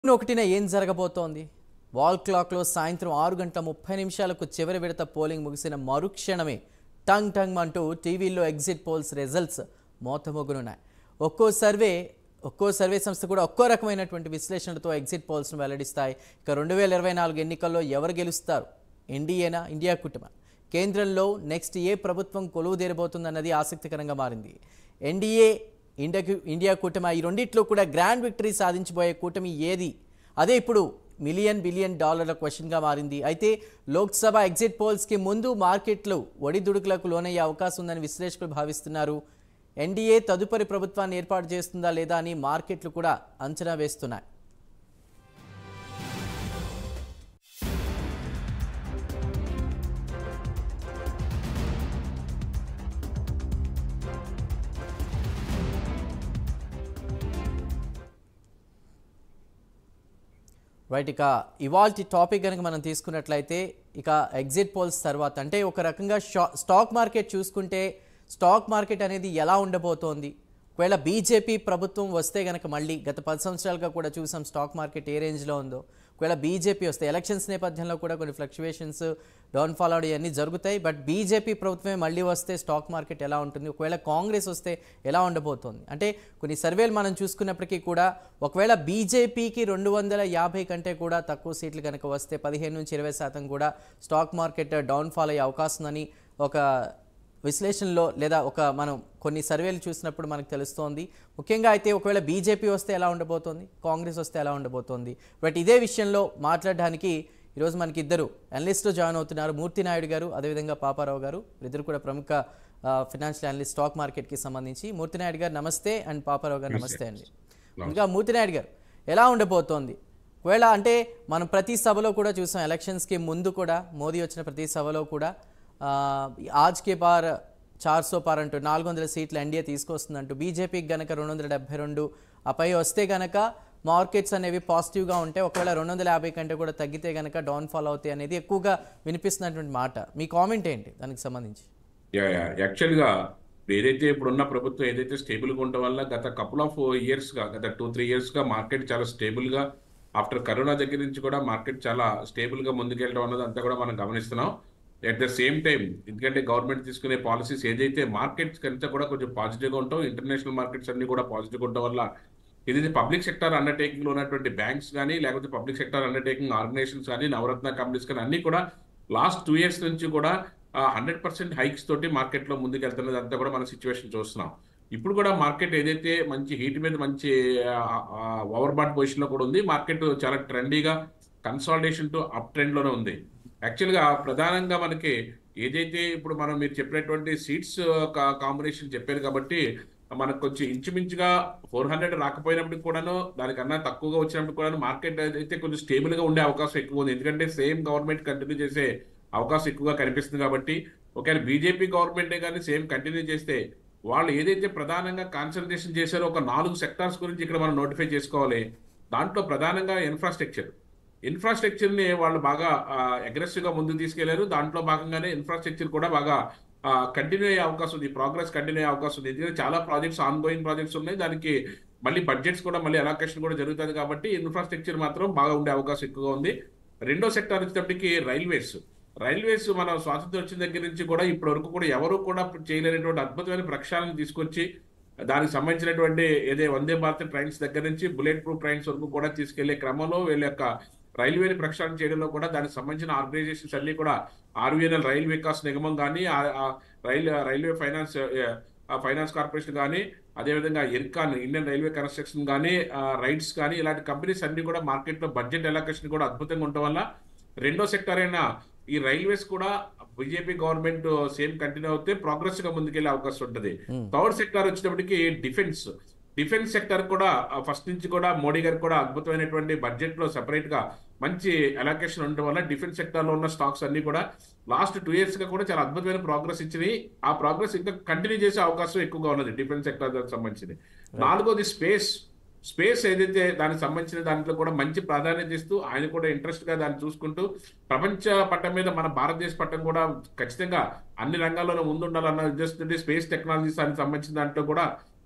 June ఒకటిన ఏం జరగబోతోంది వాల్ క్లాక్లో సాయంత్రం ఆరు గంటల ముప్పై నిమిషాలకు చివరి విడత పోలింగ్ ముగిసిన మరుక్షణమే టంగ్ టంగ్ అంటూ టీవీల్లో ఎగ్జిట్ పోల్స్ రిజల్ట్స్ మోతమొగునున్నాయి ఒక్కో సర్వే ఒక్కో సర్వే సంస్థ కూడా ఒక్కో రకమైనటువంటి విశ్లేషణలతో ఎగ్జిట్ పోల్స్ను వెల్లడిస్తాయి ఇక రెండు వేల ఇరవై నాలుగు ఎన్నికల్లో ఎవరు గెలుస్తారు ఎన్డీఏనా ఇండియా కుటుంబం కేంద్రంలో నెక్స్ట్ ఏ ప్రభుత్వం కొలువు తీరబోతుందన్నది ఆసక్తికరంగా మారింది ఎన్డీఏ ఇండియా ఇండియా కూటమి ఈ రెండిట్లో కూడా గ్రాండ్ విక్టరీ సాధించబోయే కూటమి ఏది అదే ఇప్పుడు మిలియన్ బిలియన్ డాలర్ల క్వశ్చన్గా మారింది అయితే లోక్సభ ఎగ్జిట్ పోల్స్కి ముందు మార్కెట్లు ఒడిదుడుకులకు లోనయ్యే అవకాశం ఉందని విశ్లేషకులు భావిస్తున్నారు ఎన్డీఏ తదుపరి ప్రభుత్వాన్ని ఏర్పాటు చేస్తుందా లేదా అని మార్కెట్లు కూడా అంచనా వేస్తున్నాయి రైట్ ఇక ఇవాల్టి టాపిక్ కనుక మనం తీసుకున్నట్లయితే ఇక ఎగ్జిట్ పోల్స్ తర్వాత అంటే ఒక రకంగా షా స్టాక్ మార్కెట్ చూసుకుంటే స్టాక్ మార్కెట్ అనేది ఎలా ఉండబోతోంది ఒకవేళ బీజేపీ ప్రభుత్వం వస్తే గనక మళ్ళీ గత పది సంవత్సరాలుగా కూడా చూసాం స్టాక్ మార్కెట్ ఏ రేంజ్లో ఉందో ఒకవేళ బీజేపీ వస్తే ఎలక్షన్స్ నేపథ్యంలో కూడా కొన్ని ఫ్లక్చువేషన్స్ డౌన్ఫాల్ అవడం ఇవన్నీ జరుగుతాయి బట్ బీజేపీ ప్రభుత్వమే మళ్ళీ వస్తే స్టాక్ మార్కెట్ ఎలా ఉంటుంది ఒకవేళ కాంగ్రెస్ వస్తే ఎలా ఉండబోతోంది అంటే కొన్ని సర్వేలు మనం చూసుకున్నప్పటికీ కూడా ఒకవేళ బీజేపీకి రెండు వందల యాభై కంటే కూడా తక్కువ సీట్లు కనుక వస్తే పదిహేను నుంచి ఇరవై శాతం కూడా స్టాక్ మార్కెట్ డౌన్ఫాల్ అయ్యే అవకాశం ఉందని ఒక విశ్లేషణలో లేదా ఒక మనం కొన్ని సర్వేలు చూసినప్పుడు మనకు తెలుస్తోంది ముఖ్యంగా అయితే ఒకవేళ బీజేపీ వస్తే ఎలా ఉండబోతోంది కాంగ్రెస్ వస్తే ఎలా ఉండబోతోంది బట్ ఇదే విషయంలో మాట్లాడడానికి ఈరోజు మనకి ఇద్దరు అనలిస్టులు జాయిన్ అవుతున్నారు మూర్తి నాయుడు గారు అదేవిధంగా పాపారావు గారు ఇద్దరు కూడా ప్రముఖ ఫినాన్షియల్ అనలిస్ట్ స్టాక్ మార్కెట్కి సంబంధించి మూర్తి నాయుడు గారు నమస్తే అండ్ పాపారావు గారు నమస్తే అండి ఇంకా మూర్తి నాయుడు గారు ఎలా ఉండబోతోంది ఒకవేళ అంటే మనం ప్రతి సభలో కూడా చూసాం ఎలక్షన్స్కి ముందు కూడా మోదీ వచ్చిన ప్రతి సభలో కూడా ఆ, ఆజ్ కే పార్ చార్ సో పార్ అంటూ నాలుగు వందల సీట్లు ఎన్డీఏ తీసుకొస్తుందంటూ బీజేపీకి గనక రెండు వందల డెబ్బై రెండు అపై వస్తే గనక మార్కెట్స్ అనేవి పాజిటివ్గా ఉంటే ఒకవేళ రెండు వందల యాభై కంటే కూడా తగ్గితే గనక డౌన్ఫాల్ అవుతాయి అనేది ఎక్కువగా వినిపిస్తున్నటువంటి మాట మీ కామెంట్ ఏంటి దానికి సంబంధించి యా యా యాక్చువల్గా ఏదైతే ఇప్పుడున్న ప్రభుత్వం ఏదైతే స్టేబుల్గా ఉండటం వల్ల గత కపుల్ ఆఫ్ ఇయర్స్గా గత టూ త్రీ ఇయర్స్గా మార్కెట్ చాలా స్టేబుల్గా ఆఫ్టర్ కరోనా దగ్గర నుంచి కూడా మార్కెట్ చాలా స్టేబుల్గా ముందుకెళ్ళడం అన్నది అంతా కూడా మనం గమనిస్తున్నాం ఎట్ ద సేమ్ టైం ఎందుకంటే గవర్నమెంట్ తీసుకునే పాలసీస్ ఏదైతే మార్కెట్స్ కంటే కూడా కొంచెం పాజిటివ్గా ఉంటాం ఇంటర్నేషనల్ మార్కెట్స్ అన్ని కూడా పాజిటివ్గా ఉండటం వల్ల ఇది పబ్లిక్ సెక్టర్ అండర్టేకింగ్ లో ఉన్నటువంటి బ్యాంక్స్ కానీ లేకపోతే పబ్లిక్ సెక్టర్ అండర్టేకింగ్ ఆర్గనైజేషన్స్ కానీ నవరత్న కంపెనీస్ కానీ అన్ని కూడా లాస్ట్ టూ ఇయర్స్ నుంచి కూడా హండ్రెడ్ పర్సెంట్ హైక్స్ తోటి మార్కెట్ లో ముందుకు వెళ్తున్నది అంతా కూడా మన సిచ్యువేషన్ చూస్తున్నాం ఇప్పుడు కూడా మార్కెట్ ఏదైతే మంచి హీట్ మీద మంచి ఓవర్ బాట్ పొజిషన్ లో కూడా ఉంది మార్కెట్ చాలా ట్రెండీగా కన్సాలిడేషన్ టు అప్ ట్రెండ్ లోనే ఉంది యాక్చువల్ గా ప్రధానంగా మనకి ఏదైతే ఇప్పుడు మనం మీరు చెప్పినటువంటి సీట్స్ కాంబినేషన్ చెప్పారు కాబట్టి మనకు కొంచెం ఇంచుమించుగా ఫోర్ హండ్రెడ్ రాకపోయినప్పటికి కూడాను దానికన్నా తక్కువగా వచ్చినప్పుడు కూడాను మార్కెట్ అయితే కొంచెం స్టేబుల్ గా ఉండే అవకాశం ఎక్కువ ఉంది ఎందుకంటే సేమ్ గవర్నమెంట్ కంటిన్యూ చేసే అవకాశం ఎక్కువగా కనిపిస్తుంది కాబట్టి ఒకవేళ బీజేపీ గవర్నమెంటే కానీ సేమ్ కంటిన్యూ చేస్తే వాళ్ళు ఏదైతే ప్రధానంగా కాన్సన్ట్రేషన్ చేశారో ఒక నాలుగు సెక్టార్స్ గురించి ఇక్కడ మనం నోటిఫై చేసుకోవాలి దాంట్లో ప్రధానంగా ఇన్ఫ్రాస్ట్రక్చర్ ఇన్ఫ్రాస్ట్రక్చర్ ని వాళ్ళు బాగా అగ్రెసివ్ గా ముందుకు తీసుకెళ్లారు దాంట్లో భాగంగానే ఇన్ఫ్రాస్ట్రక్చర్ కూడా బాగా కంటిన్యూ అయ్యే అవకాశం ఉంది ప్రోగ్రెస్ కంటిన్యూ అయ్యే అవకాశం ఉంది ఎందుకంటే చాలా ప్రాజెక్ట్స్ ఆన్ గోయింగ్ ప్రాజెక్ట్స్ ఉన్నాయి దానికి మళ్ళీ బడ్జెట్స్ కూడా మళ్ళీ అలొకేషన్ కూడా జరుగుతుంది కాబట్టి ఇన్ఫ్రాస్ట్రక్చర్ మాత్రం బాగా ఉండే అవకాశం ఎక్కువగా ఉంది రెండో సెక్టార్ వచ్చేటప్పటికి రైల్వేస్ రైల్వేస్ మన స్వాతంత్రం వచ్చిన దగ్గర నుంచి కూడా ఇప్పటి వరకు కూడా ఎవరు కూడా చేయలేనటువంటి అద్భుతమైన ప్రక్షాళన తీసుకొచ్చి దానికి సంబంధించినటువంటి ఏదే వందే భారత్ ట్రైన్స్ దగ్గర నుంచి బుల్లెట్ ప్రూఫ్ ట్రైన్స్ వరకు కూడా తీసుకెళ్లే క్రమంలో వీళ్ళ యొక్క రైల్వేని ప్రక్షాళన చేయడంలో కూడా దానికి సంబంధించిన ఆర్గనైజేషన్స్ అన్ని కూడా ఆర్వీఎన్ఎల్ రైల్ వికాస్ నిగమం కానీ rail railway finance finance corporation కానీ అదేవిధంగా ఇర్కాన్ ఇండియన్ రైల్వే కన్స్ట్రక్షన్ కానీ రైడ్స్ కానీ ఇలాంటి కంపెనీస్ అన్ని కూడా మార్కెట్లో బడ్జెట్ ఎలకేషన్ కూడా అద్భుతంగా ఉండటం వల్ల రెండో సెక్టర్ అయిన ఈ రైల్వేస్ కూడా బీజేపీ గవర్నమెంట్ సేమ్ కంటిన్యూ అవుతే ప్రోగ్రెస్ గా ముందుకెళ్లే అవకాశం ఉంటుంది థర్డ్ సెక్టర్ వచ్చేటప్పటికి డిఫెన్స్ డిఫెన్స్ సెక్టర్ కూడా ఫస్ట్ నుంచి కూడా మోడీ గారు కూడా అద్భుతమైనటువంటి బడ్జెట్ లో సెపరేట్ గా మంచి అలొకేషన్ ఉండడం వల్ల డిఫెన్స్ సెక్టర్ లో ఉన్న స్టాక్స్ అన్ని కూడా లాస్ట్ టూ ఇయర్స్ గా కూడా చాలా అద్భుతమైన ప్రోగ్రెస్ ఇచ్చినాయి ఆ ప్రోగ్రెస్ ఇంకా కంటిన్యూ చేసే అవకాశం ఎక్కువగా ఉన్నది డిఫెన్స్ సెక్టర్ సంబంధించింది నాలుగోది స్పేస్ స్పేస్ ఏదైతే దానికి సంబంధించిన దాంట్లో కూడా మంచి ప్రాధాన్యత ఇస్తూ ఆయన కూడా ఇంట్రెస్ట్ గా దాన్ని చూసుకుంటూ ప్రపంచ పట్టం మీద మన భారతదేశ పట్టం కూడా ఖచ్చితంగా అన్ని రంగాల్లోనూ ముందుండాలన్న ఉద్దేశంతో స్పేస్ టెక్నాలజీస్ దానికి సంబంధించిన దాంట్లో కూడా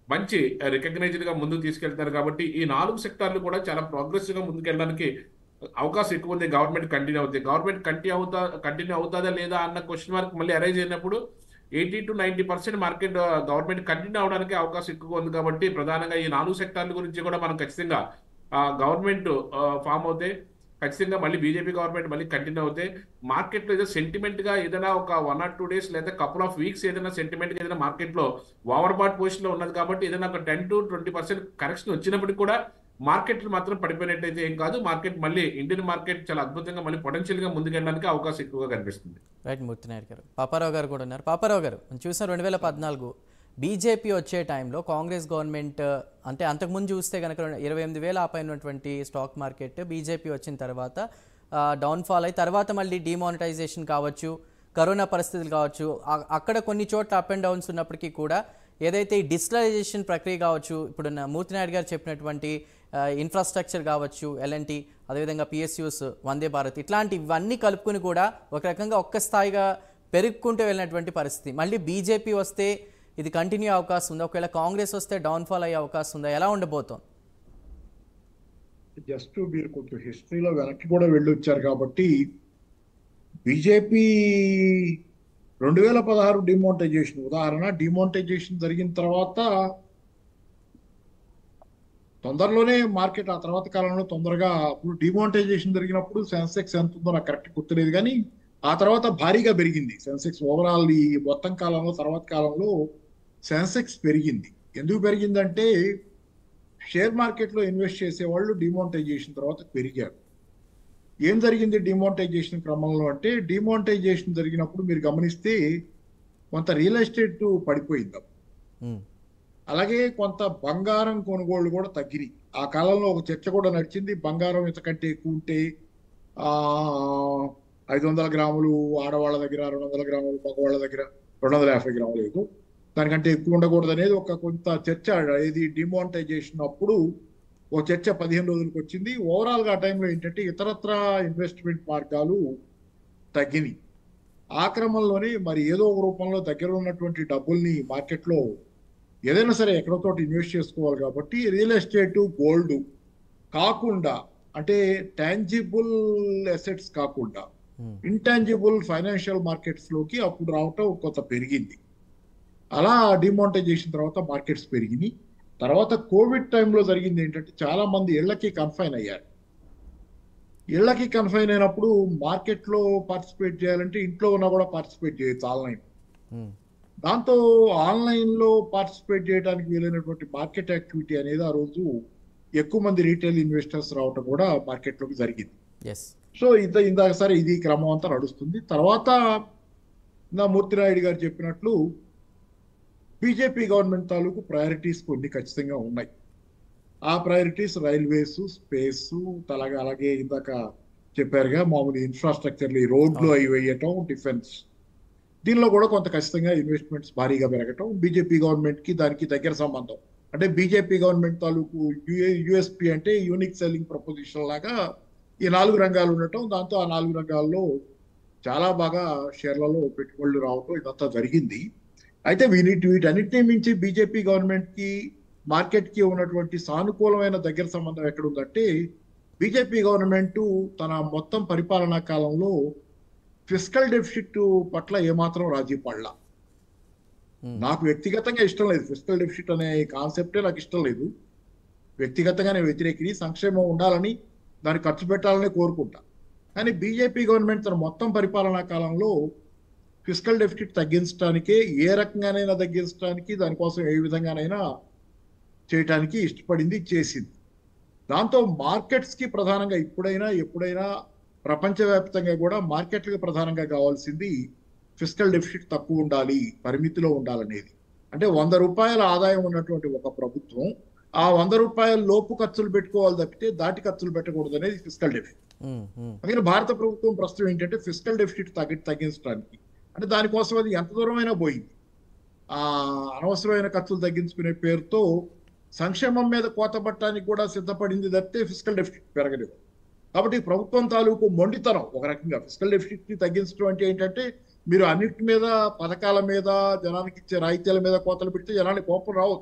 మంచి రికగ్నైజ్డ్ గా ముందుకు తీసుకెళ్తున్నారు కాబట్టి ఈ నాలుగు సెక్టార్లు కూడా చాలా ప్రోగ్రెసివ్ గా ముందుకెళ్ళడానికి అవకాశం ఎక్కువ ఉంది గవర్నమెంట్ కంటిన్యూ అవుతుంది గవర్నమెంట్ కంటిన్యూ అవుతా కంటిన్యూ అవుతుందా లేదా అన్న క్వశ్చన్ మార్క్ మళ్ళీ అరైజ్ అయినప్పుడు eighty to ninety percent market government continue అవడానికి అవకాశం ఎక్కువ ఉంది కాబట్టి ప్రధానంగా ఈ నాలుగు సెక్టార్ల గురించి కూడా మనం ఖచ్చితంగా గవర్నమెంట్ ఫామ్ అవుతే ఖచ్చితంగా మళ్ళీ బీజేపీ గవర్నమెంట్ మళ్ళీ కంటిన్యూ అవుతే మార్కెట్లో ఏదో సెంటిమెంట్ గా ఏదైనా ఒక వన్ ఆర్ టూ డేస్ లేదా కపుల్ ఆఫ్ వీక్స్ ఏదైనా సెంటిమెంట్ గా ఏదైనా మార్కెట్లో ఓవర్ బాట్ పొజిషన్ లో ఉన్నది కాబట్టి ఏదైనా ఒక ten to twenty percent correction వచ్చినప్పటికీ కూడా మార్కెట్లు మాత్రం పడిపోయినట్టయితే ఏం కాదు మార్కెట్ మళ్ళీ ఇండియన్ మార్కెట్ చాలా అద్భుతంగా మళ్ళీ పొటెన్షియల్ గా ముందుకెళ్ళడానికి అవకాశం ఎక్కువగా కనిపిస్తుంది రైట్ మూర్తినాయుడు గారు పాపారావు గారు కూడా ఉన్నారు పాపారావు గారు మనం చూసాం రెండు వేల పద్నాలుగు బీజేపీ వచ్చే టైంలో కాంగ్రెస్ గవర్నమెంట్ అంటే అంతకుముందు చూస్తే కనుక ఇరవై ఎనిమిది వేల ఆపైనటువంటి స్టాక్ మార్కెట్ బీజేపీ వచ్చిన తర్వాత డౌన్ఫాల్ అయి తర్వాత మళ్ళీ డిమానిటైజేషన్ కావచ్చు కరోనా పరిస్థితులు కావచ్చు ఆ- అక్కడ కొన్ని చోట్ల అప్ అండ్ డౌన్స్ ఉన్నప్పటికీ కూడా ఏదైతే ఈ డిజిటలైజేషన్ ప్రక్రియ కావచ్చు ఇప్పుడు నా మూర్తినాయుడు గారు చెప్పినటువంటి ఇన్ఫ్రాస్ట్రక్చర్ కావచ్చు ఎల్ఎన్టీ అదేవిధంగా పిఎస్యూస్ వందే భారత్ ఇట్లాంటి ఇవన్నీ కలుపుకుని కూడా ఒక రకంగా ఒక్క స్థాయిగా పెరుగుకుంటూ వెళ్ళినటువంటి పరిస్థితి మళ్ళీ బీజేపీ వస్తే ఇది కంటిన్యూ అవకాశం ఉందా ఒకవేళ కాంగ్రెస్ వస్తే డౌన్ఫాల్ అయ్యే అవకాశం ఉందా ఎలా ఉండబోతోంది జస్ట్ మీరు కొంచెం హిస్టరీలో వెనక్కి కూడా వెళ్ళొచ్చారు కాబట్టి బీజేపీ రెండు వేల పదహారు డిమోనిటైజేషన్ ఉదాహరణ డిమోనిటైజేషన్ జరిగిన తర్వాత తొందరలోనే మార్కెట్ ఆ తర్వాత కాలంలో తొందరగా అప్పుడు డిమోనిటైజేషన్ జరిగినప్పుడు సెన్సెక్స్ ఎంత ఉందో నాకు కరెక్ట్ గుర్తులేదు కానీ ఆ తర్వాత భారీగా పెరిగింది సెన్సెక్స్ ఓవరాల్ ఈ మొత్తం కాలంలో తర్వాత కాలంలో సెన్సెక్స్ పెరిగింది ఎందుకు పెరిగిందంటే షేర్ మార్కెట్లో ఇన్వెస్ట్ చేసే వాళ్ళు డిమోనిటైజేషన్ తర్వాత పెరిగారు ఏం జరిగింది డిమోనిటైజేషన్ క్రమంలో అంటే డిమోనిటైజేషన్ జరిగినప్పుడు మీరు గమనిస్తే కొంత రియల్ ఎస్టేట్ పడిపోయింది ఉమ్, అలాగే కొంత బంగారం కొనుగోళ్లు కూడా తగ్గినాయి ఆ కాలంలో ఒక చర్చ కూడా నడిచింది బంగారం ఇంతకంటే ఎక్కువ ఉంటే ఆ ఐదు వందల గ్రాములు ఆడవాళ్ళ దగ్గర రెండు వందల గ్రాములు మగవాళ్ళ దగ్గర రెండు వందల యాభై గ్రాములు లేదు దానికంటే ఎక్కువ ఉండకూడదు అనేది ఒక కొంత చర్చ ఇది డిమానిటైజేషన్ అప్పుడు ఒక చర్చ పదిహేను రోజులకు వచ్చింది ఓవరాల్ గా ఆ టైంలో ఏంటంటే ఇతరత్ర ఇన్వెస్ట్మెంట్ మార్గాలు తగ్గినాయి ఆ క్రమంలోనే మరి ఏదో ఒక రూపంలో దగ్గర ఉన్నటువంటి డబ్బుల్ని మార్కెట్లో ఏదైనా సరే ఎక్కడో తోటి ఇన్వెస్ట్ చేసుకోవాలి కాబట్టి రియల్ ఎస్టేట్ గోల్డ్ కాకుండా అంటే టాంజిబుల్ అసెట్స్ కాకుండా ఉమ్, ఇంటాంజిబుల్ ఫైనాన్షియల్ మార్కెట్స్ లోకి అప్పుడు రావటం కొంత పెరిగింది అలా డిమానిటైజేషన్ తర్వాత మార్కెట్స్ పెరిగినాయి తర్వాత కోవిడ్ టైంలో జరిగింది ఏంటంటే చాలా మంది ఇళ్లకి కన్ఫైన్ అయ్యారు ఇళ్లకి కన్ఫైన్ అయినప్పుడు మార్కెట్లో పార్టిసిపేట్ చేయాలంటే ఇంట్లో ఉన్నా కూడా పార్టిసిపేట్ చేయొచ్చు ఆన్లైన్ ఉమ్, దాంతో ఆన్లైన్ లో పార్టిసిపేట్ చేయడానికి వీలైనటువంటి మార్కెట్ యాక్టివిటీ అనేది ఆ రోజు ఎక్కువ మంది రీటైల్ ఇన్వెస్టర్స్ రావటం కూడా మార్కెట్ లోకి జరిగింది ఎస్ సో ఇంత ఇందాక సరే ఇది క్రమం అంతా నడుస్తుంది తర్వాత నా మూర్తిరాయుడు గారు చెప్పినట్లు బీజేపీ గవర్నమెంట్ తాలూకు ప్రయారిటీస్ కొన్ని ఖచ్చితంగా ఉన్నాయి ఆ ప్రయారిటీస్ రైల్వేస్ స్పేస్ అలాగే అలాగే ఇందాక చెప్పారుగా మామూలు ఇన్ఫ్రాస్ట్రక్చర్లు ఈ రోడ్లు అవి వేయటం డిఫెన్స్ దీనిలో కూడా కొంత ఖచ్చితంగా ఇన్వెస్ట్మెంట్స్ భారీగా పెరగటం బీజేపీ గవర్నమెంట్ కి దానికి దగ్గర సంబంధం అంటే బీజేపీ గవర్నమెంట్ తాలూకు యుఎస్పి అంటే యూనిక్ సెల్లింగ్ ప్రపోజిషన్ లాగా ఈ నాలుగు రంగాలు ఉండటం దాంతో ఆ నాలుగు రంగాల్లో చాలా బాగా షేర్లలో పెట్టుబడులు రావటం ఇదంతా జరిగింది అయితే వీటి వీటన్నిటిని మించి బీజేపీ గవర్నమెంట్ కి మార్కెట్ కి ఉన్నటువంటి సానుకూలమైన దగ్గర సంబంధం ఎక్కడ ఉందంటే బీజేపీ గవర్నమెంట్ తన మొత్తం పరిపాలనా కాలంలో ఫిజికల్ డెఫిసిట్ పట్ల ఏమాత్రం రాజీ పడలా ఉమ్, నాకు వ్యక్తిగతంగా ఇష్టం లేదు ఫిజికల్ డెఫిసిట్ అనే కాన్సెప్టే నాకు ఇష్టం లేదు వ్యక్తిగతంగా నేను వ్యతిరేకిని సంక్షేమం ఉండాలని దాన్ని ఖర్చు పెట్టాలని కోరుకుంటా కానీ బీజేపీ గవర్నమెంట్ తన మొత్తం పరిపాలనా కాలంలో ఫిజికల్ డెఫిసిట్ తగ్గించడానికే ఏ రకంగానైనా తగ్గించడానికి దానికోసం ఏ విధంగానైనా చేయటానికి ఇష్టపడింది చేసింది దాంతో మార్కెట్స్ కి ప్రధానంగా ఇప్పుడైనా ఎప్పుడైనా ప్రపంచవ్యాప్తంగా కూడా మార్కెట్లకు ప్రధానంగా కావాల్సింది ఫిజికల్ డెఫిసిట్ తక్కువ ఉండాలి పరిమితిలో ఉండాలనేది అంటే వంద రూపాయల ఆదాయం ఉన్నటువంటి ఒక ప్రభుత్వం ఆ వంద రూపాయల లోపు ఖర్చులు పెట్టుకోవాలి తప్పితే దాటి ఖర్చులు పెట్టకూడదు అనేది ఫిజికల్ డెఫిసిట్ ఉమ్, ఉమ్, అందుకని భారత ప్రభుత్వం ప్రస్తుతం ఏంటంటే ఫిజికల్ డెఫిసిట్ తగ్గి తగ్గించడానికి అంటే దానికోసం అది ఎంత దూరమైనా పోయింది ఆ అనవసరమైన ఖర్చులు తగ్గించుకునే పేరుతో సంక్షేమం మీద కోత పట్టడానికి కూడా సిద్ధపడింది తప్పితే ఫిజికల్ డెఫిసిట్ పెరగలేదు కాబట్టి ప్రభుత్వం తాలూకు మొండితనం ఒక రకంగా ఫిజికల్ డెఫిసిట్ ని తగ్గించడం అంటే ఏంటంటే మీరు అన్నిటి మీద పథకాల మీద జనానికి ఇచ్చే రాయితీల మీద కోతలు పెడితే జనానికి కోపం రావచ్చు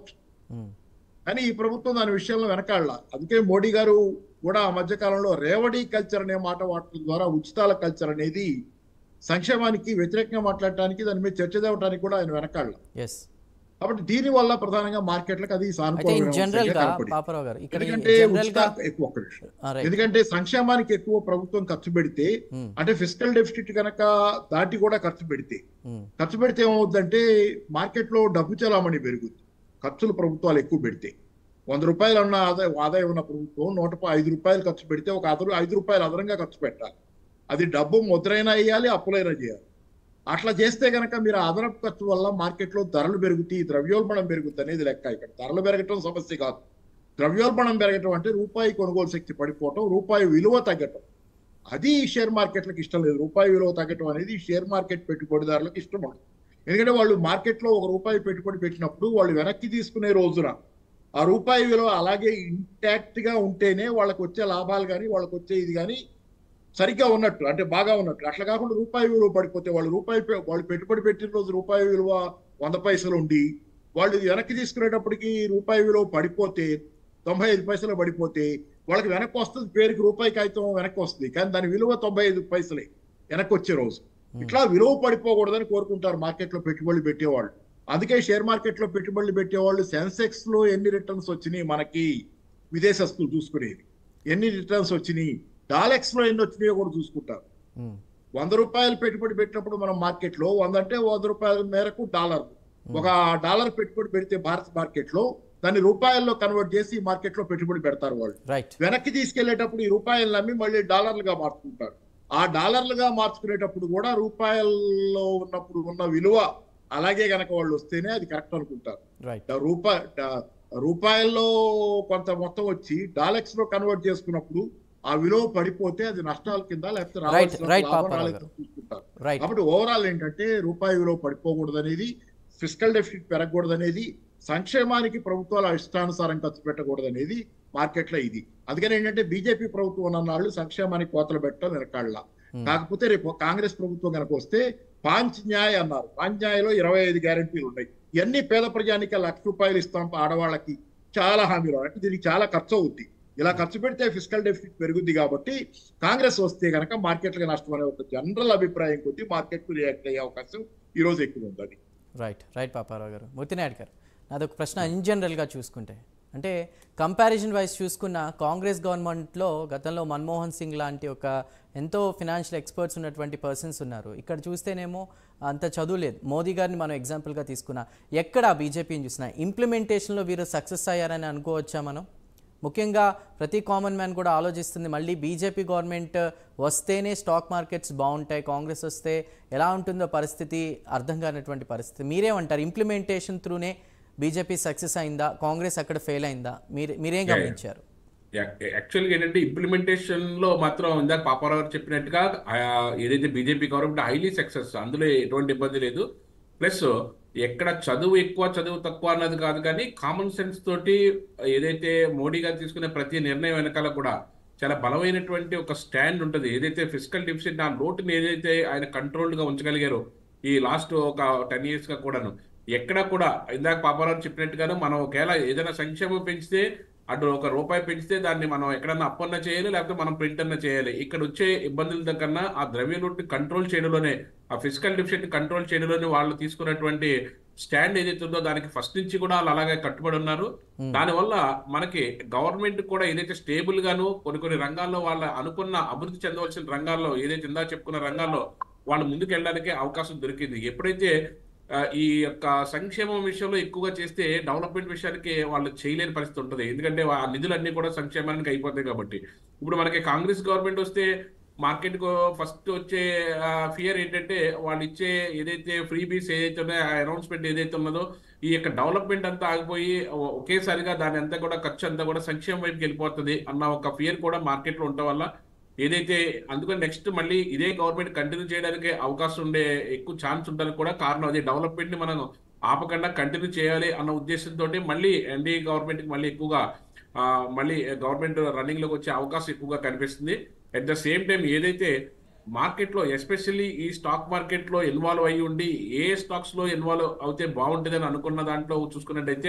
ఉమ్, కానీ ఈ ప్రభుత్వం దాని విషయంలో వెనకాళ్ళ అందుకే మోడీ గారు కూడా ఆ మధ్య కాలంలో రేవడి కల్చర్ అనే మాట వాడటం ద్వారా ఉచితాల కల్చర్ అనేది సంక్షేమానికి వ్యతిరేకంగా మాట్లాడటానికి దాని మీద చర్చ తేవడానికి కూడా ఆయన వెనకాళ్ళ ఎస్ కాబట్టి దీని వల్ల ప్రధానంగా మార్కెట్లకు అది అయితే సానుకూలమైన ఇన్ జనరల్ అంశంగా గా కనపడింది. పాపారావు గారు ఇక్కడ ఎందుకంటే జనరల్ గా ఉచితాలు ఎక్కువ ఒక్క నిమిషం. ఆ, రైట్ ఎందుకంటే సంక్షేమానికి ఎక్కువ ప్రభుత్వం ఖర్చు పెడితే ఉమ్, అంటే ఫిజికల్ డెఫిసిట్ కనుక దాటి కూడా ఖర్చు పెడితే ఉమ్, ఖర్చు పెడితే ఏమవుద్దంటే మార్కెట్లో డబ్బు చలామణి పెరుగుద్ది ఖర్చులు ప్రభుత్వాలు ఎక్కువ పెడితే వంద రూపాయలు ఉన్న ఆదాయం ఆదాయం ఉన్న ప్రభుత్వం నూట ప- ఐదు రూపాయలు ఖర్చు పెడితే ఒక అదరు ఐదు రూపాయలు అదనంగా ఖర్చు పెట్టాలి అది డబ్బు ముద్రైనా వేయాలి అప్పులైనా చేయాలి అట్లా చేస్తే కనుక మీరు ఆ అదనపు ఖర్చు వల్ల మార్కెట్లో ధరలు పెరుగుతాయి ద్రవ్యోల్బణం పెరుగుతుంది అనేది లెక్క ఇక్కడ ధరలు పెరగటం సమస్య కాదు ద్రవ్యోల్బణం పెరగటం అంటే రూపాయి కొనుగోలు శక్తి పడిపోవటం రూపాయి విలువ తగ్గటం అది ఈ షేర్ మార్కెట్లకు ఇష్టం లేదు రూపాయి విలువ తగ్గటం అనేది ఈ షేర్ మార్కెట్ పెట్టుబడిదారులకు ఇష్టం ఉండదు ఎందుకంటే వాళ్ళు మార్కెట్లో ఒక రూపాయి పెట్టుబడి పెట్టినప్పుడు వాళ్ళు వెనక్కి తీసుకునే రోజున ఆ రూపాయి విలువ అలాగే ఇంటాక్ట్ గా ఉంటేనే వాళ్ళకి వచ్చే లాభాలు కానీ వాళ్ళకి వచ్చే ఇది కానీ సరిగ్గా ఉన్నట్టు అంటే బాగా ఉన్నట్టు అట్లా కాకుండా రూపాయి విలువ పడిపోతే వాళ్ళు రూపాయి పె- వాళ్ళు పెట్టుబడి పెట్టిన రోజు రూపాయి విలువ వంద పైసలు ఉండి వాళ్ళు ఇది వెనక్కి తీసుకునేటప్పటికి రూపాయి విలువ పడిపోతే తొంభై ఐదు పైసలు పడిపోతే వాళ్ళకి వెనక్కి వస్తుంది పేరుకి రూపాయి కాగితం వెనక్కి వస్తుంది కానీ దాని విలువ తొంభై ఐదు పైసలే వెనక్కి వచ్చే రోజు ఇట్లా విలువ పడిపోకూడదని కోరుకుంటారు మార్కెట్ లో పెట్టుబడులు పెట్టేవాళ్ళు అందుకే షేర్ మార్కెట్ లో పెట్టుబడులు పెట్టేవాళ్ళు సెన్సెక్స్ లో ఎన్ని రిటర్న్స్ వచ్చినాయి మనకి విదేశస్తులు చూసుకునేది ఎన్ని రిటర్న్స్ వచ్చినాయి డాలెక్స్ లో ఎన్ని వచ్చినాయో కూడా చూసుకుంటారు ఉమ్, వంద రూపాయలు పెట్టుబడి పెట్టినప్పుడు మనం మార్కెట్ లో వంద అంటే వంద రూపాయల మేరకు డాలర్ ఒక డాలర్ పెట్టుబడి పెడితే భారత మార్కెట్ లో దాన్ని రూపాయల్లో కన్వర్ట్ చేసి ఈ మార్కెట్ లో పెట్టుబడి పెడతారు వాళ్ళు రైట్ వెనక్కి తీసుకెళ్లేటప్పుడు ఈ రూపాయలను అమ్మి మళ్ళీ డాలర్లుగా మార్చుకుంటారు ఆ డాలర్లుగా మార్చుకునేటప్పుడు కూడా రూపాయల్లో ఉన్నప్పుడు ఉన్న విలువ అలాగే గనక వాళ్ళు వస్తేనే అది కరెక్ట్ అనుకుంటారు రైట్ డా- రూపాయ డా- రూపాయల్లో కొంత మొత్తం వచ్చి డాలర్స్ లో కన్వర్ట్ చేసుకున్నప్పుడు ఆ విలువ పడిపోతే అది నష్టాల కింద లేకపోతే రావాల్సిన right, లాభం పాపారావు రాలేదని గారు. చూసుకుంటారు రైట్ కాబట్టి ఓవరాల్ ఏంటంటే రూపాయి విలువ పడిపోకూడదు అనేది ఫిజికల్ డెఫిసిట్ పెరగకూడదు అనేది సంక్షేమానికి ప్రభుత్వాలు ఇష్టానుసారం ఖర్చు పెట్టకూడదు అనేది మార్కెట్లో ఇది అందుకని ఏంటంటే బీజేపీ ప్రభుత్వం ఉన్న నాళ్ళు సంక్షేమానికి కోతలు పెట్టడం వెనకాళ్ళ Hmm. కాకపోతే రేపు కాంగ్రెస్ ప్రభుత్వం కనుక వస్తే పాంచ్ న్యాయ్ అన్నారు పాంచ్ న్యాయలో ఇరవై ఐదు గ్యారంటీలు ఉన్నాయి ఇవన్నీ పేద ప్రజానికి లక్ష రూపాయలు ఇస్తాం ఆడవాళ్ళకి చాలా హామీలు అంటే దీనికి చాలా ఖర్చు అవుద్ది ఇలా ఖర్చు పెడితే ఫిజికల్ డెఫిసిట్ పెరుగుద్ది కాబట్టి కాంగ్రెస్ వస్తే కనుక మార్కెట్లకు నష్టం అనే ఒక జనరల్ అభిప్రాయం కొద్దీ మార్కెట్ రియాక్ట్ అయ్యే అవకాశం ఈ రోజు ఎక్కువ ఉందని రైట్ రైట్ పాపారావు గారు మూర్తినాయుడు గారు నాదొక ప్రశ్న ఇన్ జనరల్గా చూసుకుంటే అంటే కంపారిజన్ వైజ్ చూసుకున్న కాంగ్రెస్ గవర్నమెంట్లో గతంలో మన్మోహన్ సింగ్ లాంటి ఒక ఎంతో ఫినాన్షియల్ ఎక్స్పర్ట్స్ ఉన్నటువంటి పర్సన్స్ ఉన్నారు ఇక్కడ చూస్తేనేమో అంత చదువు లేదు మోదీ గారిని మనం ఎగ్జాంపుల్గా తీసుకున్నా ఎక్కడ బీజేపీని చూసినా ఇంప్లిమెంటేషన్లో వీరు సక్సెస్ అయ్యారని అనుకోవచ్చా మనం ముఖ్యంగా ప్రతి కామన్ మ్యాన్ కూడా ఆలోచిస్తుంది మళ్ళీ బీజేపీ గవర్నమెంట్ వస్తేనే స్టాక్ మార్కెట్స్ బాగుంటాయి కాంగ్రెస్ వస్తే ఎలా ఉంటుందో పరిస్థితి అర్థం కానటువంటి పరిస్థితి మీరేమంటారు ఇంప్లిమెంటేషన్ త్రూనే బీజేపీ సక్సెస్ అయిందా కాంగ్రెస్ అక్కడ ఫెయిల్ అయిందా మీరు మీరేం గమనించారు యాక్చువల్గా ఏంటంటే ఇంప్లిమెంటేషన్ లో మాత్రం ఇందాక పాపారావు గారు చెప్పినట్టుగా ఆ, ఏదైతే బీజేపీ గవర్నమెంట్ హైలీ సక్సెస్ అందులో ఎటువంటి ఇబ్బంది లేదు ప్లస్ ఎక్కడ చదువు ఎక్కువ చదువు తక్కువ అన్నది కాదు కానీ కామన్ సెన్స్ తోటి ఏదైతే మోడీ గారు తీసుకునే ప్రతి నిర్ణయం వెనకాల కూడా చాలా బలమైనటువంటి ఒక స్టాండ్ ఉంటుంది ఏదైతే ఫిజికల్ డిఫిసిట్ ఆ లోటుని ఏదైతే ఆయన కంట్రోల్డ్ గా ఉంచగలిగారో ఈ లాస్ట్ ఒక టెన్ ఇయర్స్ గా కూడాను ఎక్కడ కూడా ఇందాక పాపారావు చెప్పినట్టుగాను మనం ఒకవేళ ఏదైనా సంక్షేమం పెంచితే అటు ఒక రూపాయి పెంచితే దాన్ని మనం ఎక్కడన్నా అప్పన్న చేయాలి లేకపోతే మనం ప్రింట్ అన్న చేయాలి ఇక్కడ వచ్చే ఇబ్బందుల కన్నా ఆ ద్రవ్య లోటుని కంట్రోల్ చేయడంలోనే ఆ ఫిజికల్ డిఫిసిట్ కంట్రోల్ చేయడంలోనే వాళ్ళు తీసుకున్నటువంటి స్టాండ్ ఏదైతే ఉందో దానికి ఫస్ట్ నుంచి కూడా వాళ్ళు అలాగే కట్టుబడి ఉన్నారు దానివల్ల మనకి గవర్నమెంట్ కూడా ఏదైతే స్టేబుల్ గాను కొన్ని కొన్ని రంగాల్లో వాళ్ళ అనుకున్న అభివృద్ధి చెందవలసిన రంగాల్లో ఏదైతే ఇందా చెప్పుకున్న రంగాల్లో వాళ్ళు ముందుకు వెళ్ళడానికి అవకాశం దొరికింది ఎప్పుడైతే ఆ, ఈ యొక్క సంక్షేమం విషయంలో ఎక్కువగా చేస్తే డెవలప్మెంట్ విషయానికి వాళ్ళు చేయలేని పరిస్థితి ఉంటుంది ఎందుకంటే ఆ నిధులన్నీ కూడా సంక్షేమానికి అయిపోతాయి కాబట్టి ఇప్పుడు మనకి కాంగ్రెస్ గవర్నమెంట్ వస్తే మార్కెట్ కు ఫస్ట్ వచ్చే ఫియర్ ఏంటంటే వాళ్ళు ఇచ్చే ఏదైతే ఫ్రీ బీస్ ఏదైతే ఉన్నాయో ఆ అనౌన్స్మెంట్ ఏదైతే ఉన్నదో ఈ యొక్క డెవలప్మెంట్ అంతా ఆగిపోయి ఒ- ఒకేసారిగా దాని అంతా కూడా ఖర్చు అంతా కూడా సంక్షేమం వైపుకి వెళ్ళిపోతుంది అన్న ఒక ఫియర్ కూడా మార్కెట్ లో ఉండటం వల్ల ఏదైతే అందుకని నెక్స్ట్ మళ్ళీ ఇదే గవర్నమెంట్ కంటిన్యూ చేయడానికి అవకాశం ఉండే ఎక్కువ ఛాన్స్ ఉండడానికి కూడా కారణం అదే డెవలప్మెంట్ ని మనం ఆపకుండా కంటిన్యూ చేయాలి అన్న ఉద్దేశంతో మళ్ళీ ఎన్డీఏ గవర్నమెంట్ కి మళ్ళీ ఎక్కువగా ఆ, మళ్ళీ గవర్నమెంట్ రన్నింగ్ లోకి వచ్చే అవకాశం ఎక్కువగా కనిపిస్తుంది అట్ ద సేమ్ టైం ఏదైతే మార్కెట్ లో ఎస్పెషల్లీ ఈ స్టాక్ మార్కెట్ లో ఇన్వాల్వ్ అయ్యి ఉండి ఏ స్టాక్స్ లో ఇన్వాల్వ్ అవుతే బాగుంటుంది అని అనుకున్న దాంట్లో చూసుకున్నట్టయితే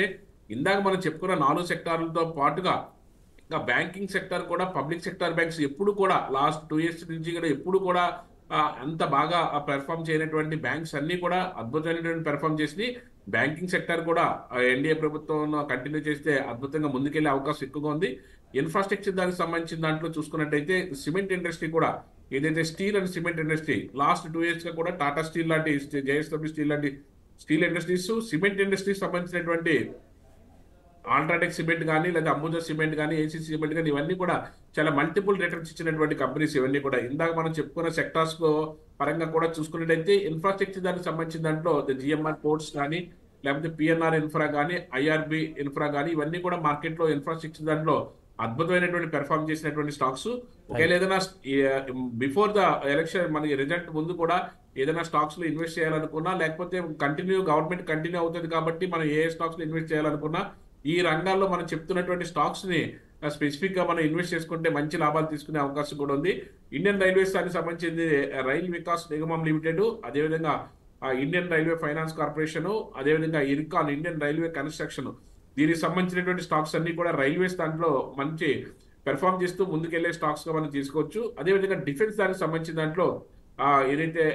ఇందాక మనం చెప్పుకున్న నాలుగు సెక్టార్లతో పాటుగా ఇంకా బ్యాంకింగ్ సెక్టర్ కూడా పబ్లిక్ సెక్టర్ బ్యాంక్స్ ఎప్పుడు కూడా లాస్ట్ టూ ఇయర్స్ నుంచి కూడా ఎప్పుడు కూడా ఆ, అంత బాగా పెర్ఫామ్ చేయనటువంటి బ్యాంక్స్ అన్ని కూడా అద్భుతమైనటువంటి పెర్ఫామ్ చేసి బ్యాంకింగ్ సెక్టర్ కూడా ఎన్డీఏ ప్రభుత్వం కంటిన్యూ చేస్తే అద్భుతంగా ముందుకెళ్లే అవకాశం ఎక్కువగా ఉంది ఇన్ఫ్రాస్ట్రక్చర్ దానికి సంబంధించిన దాంట్లో చూసుకున్నట్టయితే సిమెంట్ ఇండస్ట్రీ కూడా ఏదైతే steel and cement industry last two years గా కూడా టాటా స్టీల్ లాంటి జేఎస్డబ్ల్యూ స్టీల్ లాంటి స్టీల్ ఇండస్ట్రీస్ సిమెంట్ ఇండస్ట్రీకి సంబంధించినటువంటి ఆల్ట్రాటెక్ సిమెంట్ కానీ లేదా అంబుజా సిమెంట్ కానీ ఏసీసీ సిమెంట్ కానీ ఇవన్నీ కూడా చాలా మల్టిపుల్ రిటర్న్స్ ఇచ్చినటువంటి కంపెనీస్ ఇవన్నీ కూడా ఇందాక మనం చెప్పుకున్న సెక్టార్స్ పరంగా కూడా చూసుకున్నట్టయితే ఇన్ఫ్రాస్ట్రక్చర్ దానికి సంబంధించిన దాంట్లో జిఎంఆర్ పోర్ట్స్ కానీ లేకపోతే పిఎన్ఆర్ ఇన్ఫ్రా కానీ ఐఆర్బి ఇన్ఫ్రా కానీ ఇవన్నీ కూడా మార్కెట్ లో ఇన్ఫ్రాస్ట్రక్చర్ దాంట్లో అద్భుతమైనటువంటి పెర్ఫామ్ చేసినటువంటి స్టాక్స్ ఒకవేళ ఏదైనా బిఫోర్ ద ఎలక్షన్ మనకి రిజల్ట్ ముందు కూడా ఏదైనా స్టాక్స్ లో ఇన్వెస్ట్ చేయాలనుకున్నా లేకపోతే కంటిన్యూ గవర్నమెంట్ కంటిన్యూ అవుతుంది కాబట్టి మనం ఏ స్టాక్స్ లో ఇన్వెస్ట్ చేయాలనుకున్నా ఈ రంగాల్లో మనం చెప్తున్నటువంటి స్టాక్స్ ని స్పెసిఫిక్ గా మనం ఇన్వెస్ట్ చేసుకుంటే మంచి లాభాలు తీసుకునే అవకాశం కూడా ఉంది ఇండియన్ రైల్వేస్ దానికి సంబంధించింది రైల్ వికాస్ నిగమం లిమిటెడ్ అదేవిధంగా ఆ ఇండియన్ రైల్వే ఫైనాన్స్ కార్పొరేషన్ అదేవిధంగా ఇర్కాన్ ఇండియన్ రైల్వే కన్స్ట్రక్షన్ దీనికి సంబంధించినటువంటి స్టాక్స్ అన్ని కూడా రైల్వేస్ దాంట్లో మంచి పెర్ఫామ్ చేస్తూ ముందుకెళ్లే స్టాక్స్ గా మనం తీసుకోవచ్చు అదేవిధంగా డిఫెన్స్ దానికి సంబంధించిన దాంట్లో ఆ, ఏదైతే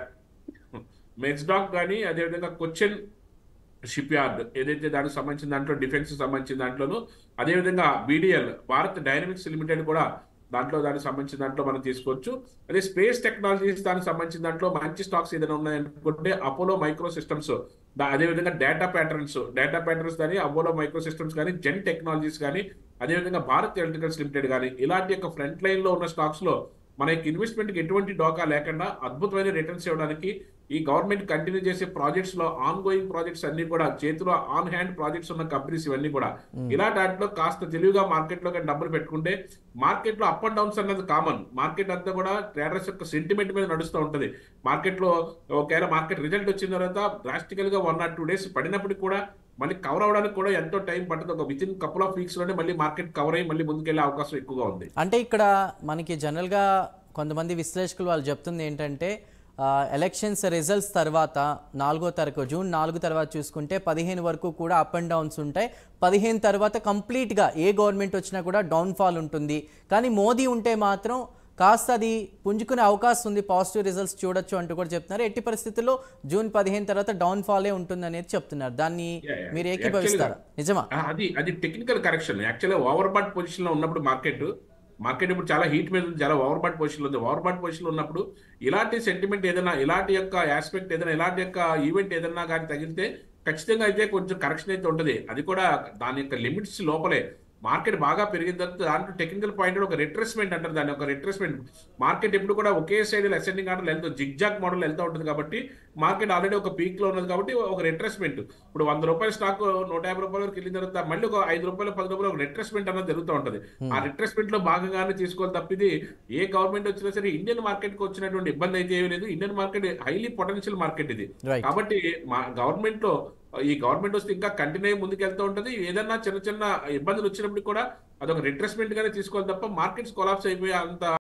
మెజ్డాక్ కానీ అదేవిధంగా కొచ్చిన్ షిప్ యార్డ్ ఏదైతే దానికి సంబంధించిన దాంట్లో డిఫెన్స్ సంబంధించిన దాంట్లోనూ అదేవిధంగా బీడీఎల్ భారత్ డైనమిక్స్ లిమిటెడ్ కూడా దాంట్లో దానికి సంబంధించిన దాంట్లో మనం తీసుకోవచ్చు అదే స్పేస్ టెక్నాలజీస్ దానికి సంబంధించిన దాంట్లో మంచి స్టాక్స్ ఏదైనా ఉన్నాయనుకుంటే అపోలో మైక్రో సిస్టమ్స్ అదేవిధంగా డేటా ప్యాటర్న్స్ డేటా ప్యాటర్న్స్ కానీ అపోలో మైక్రో సిస్టమ్స్ కానీ జెన్ టెక్నాలజీస్ కానీ అదేవిధంగా భారత్ ఎలక్ట్రికల్స్ లిమిటెడ్ కానీ ఇలాంటి యొక్క ఫ్రంట్ లైన్ లో ఉన్న స్టాక్స్ లో మన యొక్క ఇన్వెస్ట్మెంట్ కి ఎటువంటి డోకా లేకుండా అద్భుతమైన రిటర్న్స్ ఇవ్వడానికి ఈ గవర్నమెంట్ కంటిన్యూ చేసే ప్రాజెక్ట్స్ లో ఆన్ గోయింగ్ ప్రాజెక్ట్స్ అన్ని కూడా చేతిలో ఆన్ హ్యాండ్ ప్రాజెక్ట్స్ ఉన్న కంపెనీస్ ఇవన్నీ కూడా ఇలా దాంట్లో కాస్త తెలివిగా మార్కెట్ లో కానీ డబ్బులు పెట్టుకుంటే మార్కెట్ లో అప్ అండ్ డౌన్స్ అన్నది కామన్ మార్కెట్ అంతా కూడా ట్రేడర్స్ యొక్క సెంటిమెంట్ మీద నడుస్తూ ఉంటది మార్కెట్ లో ఒకవేళ మార్కెట్ రిజల్ట్ వచ్చిన తర్వాత డ్రాస్టికల్ గా వన్ ఆర్ టూ డేస్ పడినప్పటికి కూడా మళ్ళీ కవర్ అవడానికి కూడా ఎంతో టైం పడుతుంది ఒక within couple of weeks లోనే మళ్ళీ మార్కెట్ కవర్ అయ్యి మళ్ళీ ముందుకెళ్లే అవకాశం ఎక్కువగా ఉంది అంటే ఇక్కడ మనకి జనరల్గా కొంతమంది విశ్లేషకులు వాళ్ళు చెప్తుంది ఏంటంటే ఆ, ఎలక్షన్స్ రిజల్ట్స్ తర్వాత నాలుగో తారీఖు జూన్ నాలుగు తర్వాత చూసుకుంటే పదిహేను వరకు కూడా అప్ అండ్ డౌన్స్ ఉంటాయి పదిహేను తర్వాత కంప్లీట్గా ఏ గవర్నమెంట్ వచ్చినా కూడా డౌన్ఫాల్ ఉంటుంది కానీ మోదీ ఉంటే మాత్రం కాస్త అది పుంజుకునే అవకాశం ఉంది పాజిటివ్ రిజల్ట్స్ చూడొచ్చు అంటూ కూడా చెప్తున్నారు ఎట్టి పరిస్థితుల్లో జూన్ పదిహేను తర్వాత డౌన్ఫాలే ఉంటుంది అనేది చెప్తున్నారు దాన్ని Yeah, yeah. మీరు ఏకీభవిస్తారా నిజమా ఆ, అది అది టెక్నికల్ కరెక్షన్ యాక్చువల్గా ఓవర్ బాట్ పొజిషన్ లో ఉన్నప్పుడు మార్కెట్ మార్కెట్ ఇప్పుడు చాలా హీట్ మీద ఉంది చాలా ఓవర్ బాట్ పొజిషన్ లో ఉంది ఓవర్ బాట్ పొజిషన్ లో ఉన్నప్పుడు ఇలాంటి సెంటిమెంట్ ఏదైనా ఇలాంటి యొక్క ఆస్పెక్ట్ ఏదైనా ఇలాంటి యొక్క ఈవెంట్ ఏదైనా కానీ తగిలితే ఖచ్చితంగా అయితే కొంచెం కరెక్షన్ అయితే ఉంటుంది అది కూడా దాని యొక్క లిమిట్స్ లోపలే మార్కెట్ బాగా పెరిగిన తర్వాత దాంట్లో టెక్నికల్ పాయింట్ ఒక రిట్రెస్మెంట్ అంటారు దాన్ని ఒక రిట్రెస్మెంట్ మార్కెట్ ఎప్పుడు కూడా ఒకే సైడ్ అసెండింగ్ ఆర్డర్ వెళ్తూ జిగ్జాగ్ మోడల్ వెళ్తూ ఉంటుంది కాబట్టి మార్కెట్ ఆల్రెడీ ఒక పీక్ లో ఉన్నది కాబట్టి ఒక రిట్రెస్మెంట్ ఇప్పుడు వంద రూపాయల స్టాక్ నూట యాభై రూపాయల వరకు వెళ్ళిన తర్వాత మళ్ళీ ఒక ఐదు రూపాయలు పది రూపాయలు ఒక రిట్రెస్మెంట్ అన్నది జరుగుతూ ఉంటుంది ఆ రిట్రెస్మెంట్ లో భాగంగానే తీసుకోవాలి తప్పిది ఏ గవర్నమెంట్ వచ్చినా సరే ఇండియన్ మార్కెట్ కి వచ్చినటువంటి ఇబ్బంది అయితే ఏమీ లేదు Indian market highly potential market ఇది Right. కాబట్టి మా గవర్నమెంట్ లో ఈ గవర్నమెంట్ వస్తే ఇంకా కంటిన్యూ అయ్యి ముందుకు వెళ్తూ ఉంటది ఏదన్నా చిన్న చిన్న ఇబ్బందులు వచ్చినప్పుడు కూడా అదొక రిట్రెస్మెంట్ గానే తీసుకోవాలి తప్ప మార్కెట్స్ కొలాప్స్ అయిపోయే అంత